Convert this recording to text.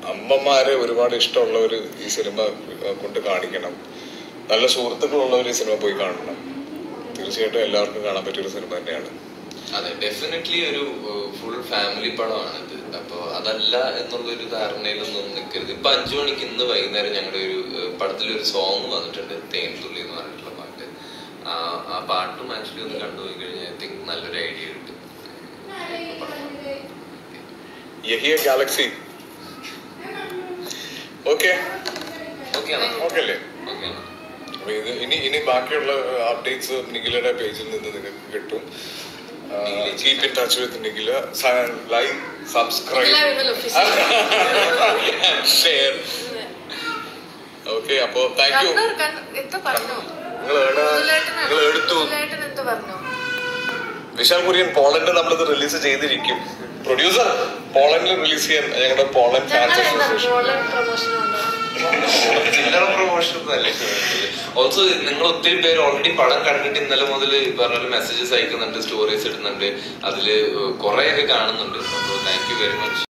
അമ്മമാരെ ഒരുപാട് ഇഷ്ടമുള്ളവർ ഈ സിനിമ കൊണ്ട് കാണിക്കണം നല്ല സുഹൃത്തുക്കളുള്ളവർ ഈ സിനിമ പോയി കാണണം തീർച്ചയായിട്ടും എല്ലാവർക്കും കാണാൻ പറ്റിയ ഒരു സിനിമ തന്നെയാണ് അതെ ഡെഫിനറ്റ്ലി ഒരു ഫുൾ ഫാമിലി പടമാണിത് അപ്പൊ അതല്ല എന്നുള്ളൊരു ധാരണയിലൊന്നും നിൽക്കരുത് ഇപ്പൊ അഞ്ചു മണിക്ക് ഇന്ന് വൈകുന്നേരം ഞങ്ങളുടെ ഒരു ഏഹ്, പടത്തിലൊരു സോങ് വന്നിട്ടുണ്ട് തേൻ തുള്ളി എന്ന് പറഞ്ഞിട്ടുള്ള പാട്ട് ആ ആ പാട്ടും ആക്ച്വലി ഒന്ന് കണ്ടുപോയി കഴിഞ്ഞാൽ ഐ തിങ്ക് നല്ലൊരു ഐഡിയ കിട്ടും ഇപ്പൊ പടം. യഹിയ ഗാലക്സി ഓക്കെ Okay ആണോ? ഓക്കെ അല്ലേ Okay ആണോ? അപ്പൊ ഇത് ഇനി ഇനി ബാക്കിയുള്ള അപ്ഡേറ്റ്സ് നിഖിലയുടെ പേജിൽ നിന്ന് നിങ്ങൾക്ക് കിട്ടും keep in touch with Nikhila like subscribe Nikhila Vimal official. Share okay അപ്പോ താങ്ക് യു കണ്ണൂർ കണ്ണൂർ എന്തോ പറഞ്ഞോ നിങ്ങൾ എവിടെ മുതലേട്ടനാണ്. നിങ്ങൾ എടുത്തു മുതലേട്ടൻ എന്തോ പറഞ്ഞോ വിശാൽ കുര്യൻ പോളണ്ട് നമ്മളിത് റിലീസ് ചെയ്തിരിക്കും പ്രൊഡ്യൂസർ പോളണ്ടിൽ റിലീസ് ചെയ്യാൻ ഞങ്ങളുടെ പോളണ്ട് ഫാൻസ് ഞങ്ങൾ അസോസിയേഷൻ പോളണ്ട് പ്രൊമോഷൻ ഉണ്ടോ ചില്ലറ പ്രൊമോഷൻ ഓൾസോ നിങ്ങൾ ഒത്തിരി പേര് ഓൾറെഡി പടം കണ്ടിട്ട് ഇന്നലെ മുതൽ പറഞ്ഞ മെസ്സേജസ് അയക്കുന്നുണ്ട് സ്റ്റോറീസ് ഇടുന്നുണ്ട് അതില് കുറെ ഒക്കെ കാണുന്നുണ്ട് അപ്പോൾ താങ്ക് യു വെരി മച്ച്